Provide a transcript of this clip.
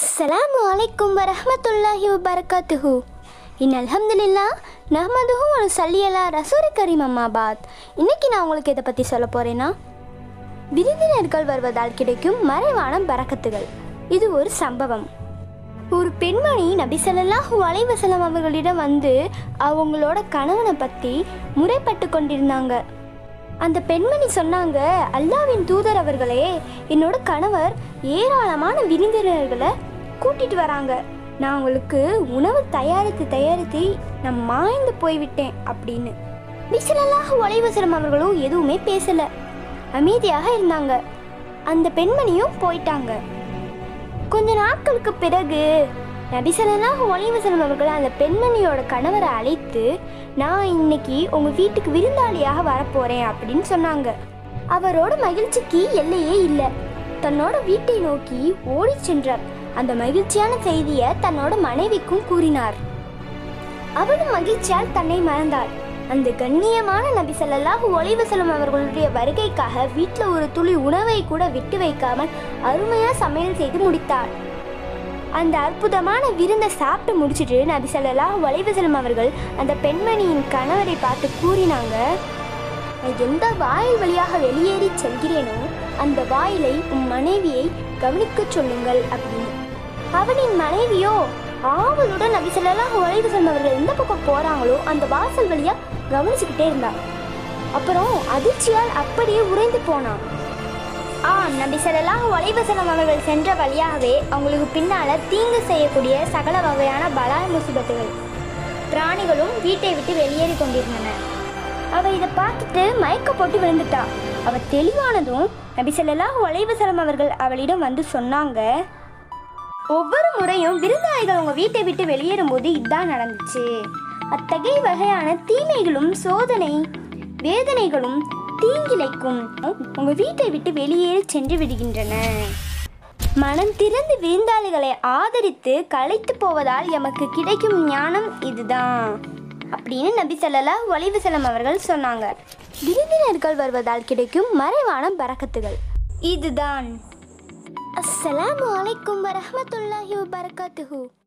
அஸ்ஸலாமு அலைக்கும் வரஹ்மத்துல்லாஹி வபரகாத்துஹு இன் அல்ஹம்துலில்லா நஹ்மதுஹு ஒரு சல்லியலா ரசூரி கரீம் அம்மாபாத் இன்னைக்கு நான் உங்களுக்கு இதை பற்றி சொல்ல போகிறேன்னா விருந்தினர்கள் வருவதால் கிடைக்கும் மறைவான பரக்கத்துகள் இது ஒரு சம்பவம் ஒரு பெண்மணி நபி ஸல்லல்லாஹு அலைஹி வஸல்லம் அவர்களிடம் வந்து அவங்களோட கணவனை பற்றி முறைப்பட்டு கொண்டிருந்தாங்க அந்த பெண்மணி சொன்னாங்க அல்லாவின் தூதர் அவர்களே என்னோட கணவர் ஏராளமான விருந்தினர்களை கூட்டிட்டு வராங்க நான் உங்களுக்கு உணவு தயாரித்து தயாரித்து நான் மாய்ந்து போய்விட்டேன் அப்படின்னு விசிலல்லாக ஒலைவசலம் அவர்களும் எதுவுமே பேசல அமைதியாக இருந்தாங்க அந்த பெண்மணியும் போயிட்டாங்க கொஞ்ச நாட்களுக்கு பிறகு நபிசல்லாம் ஒளிவசனம் அவர்கள் அந்த பெண்மணியோட கணவரை அழைத்து நான் இன்னைக்கு உங்க வீட்டுக்கு விருந்தாளியாக வரப்போறேன் அப்படின்னு சொன்னாங்க அவரோட மகிழ்ச்சிக்கு எல்லையே இல்லை தன்னோட வீட்டை நோக்கி ஓடிச் சென்றார் அந்த மகிழ்ச்சியான செய்தியை தன்னோட மனைவிக்கும் கூறினார் அவளும் மகிழ்ச்சியால் தன்னை மறந்தாள் அந்த கண்ணியமான நபி ஸல்லல்லாஹு அலைஹி வஸல்லம் அவர்களுடைய வருகைக்காக வீட்டில் ஒரு துளி உணவை கூட விட்டு வைக்காமல் அருமையா சமையல் செய்து முடித்தாள் அந்த அற்புதமான விருந்தை சாப்பிட்டு முடிச்சிட்டு நபி ஸல்லல்லாஹு அலைஹி வஸல்லம் அவர்கள் அந்த பெண்மணியின் கணவரை பார்த்து கூறினாங்க நான் எந்த வாயில் வழியாக வெளியேறி செல்கிறேனோ அந்த வாயிலை உன் மனைவியை கவனிக்கச் சொல்லுங்கள் அப்படின்னு அவனின் மனைவியோ ஆவலுடன் நபி ஸல்லல்லாஹு அலைஹி வஸல்லம் அவர்கள் எந்த பக்கம் போறாங்களோ அந்த வாசல் வழியா கவனிச்சுக்கிட்டே இருந்தா அப்புறம் அதிர்ச்சியால் அப்படியே உறைந்து போனான் ஆ நபி ஸல்லல்லாஹு அலைஹி வஸல்லம் அவர்கள் சென்ற வழியாகவே அவங்களுக்கு பின்னால தீங்கு செய்யக்கூடிய சகல வகையான பலாய் முசிபத்துகள் பிராணிகளும் வீட்டை விட்டு வெளியேறி கொண்டிருந்தன அவ இதை பார்த்துட்டு மயக்க போட்டு விழுந்துட்டா அவ தெளிவானதும் நபி ஸல்லல்லாஹு அலைஹி வஸல்லம் அவர்கள் அவளிடம் வந்து சொன்னாங்க ஒவ்வொரு முறையும் விருந்தாளிகள் உங்க வீட்டை விட்டு வெளியேறும்போது இதுதான் நடந்துச்சு அத்தகைய வகையான தீமைகளும் சோதனை வேதனைகளும் தீங்கிழைக்கும் உங்க வீட்டை விட்டு வெளியேறி சென்று விடுகின்றன மனம் திறந்து விருந்தாளிகளை ஆதரித்து களைத்து போவதால் எமக்கு கிடைக்கும் ஞானம் இதுதான் அப்படின்னு நபி ஸல்லல்லாஹு அலைஹி வஸல்லம் அவர்கள் சொன்னாங்க விருந்தினர்கள் வருவதால் கிடைக்கும் மறைவான பரக்கத்துகள் இதுதான் அஸ்ஸலாமு அலைக்கும் வரஹ்மத்துல்லாஹி வபரகாத்துஹு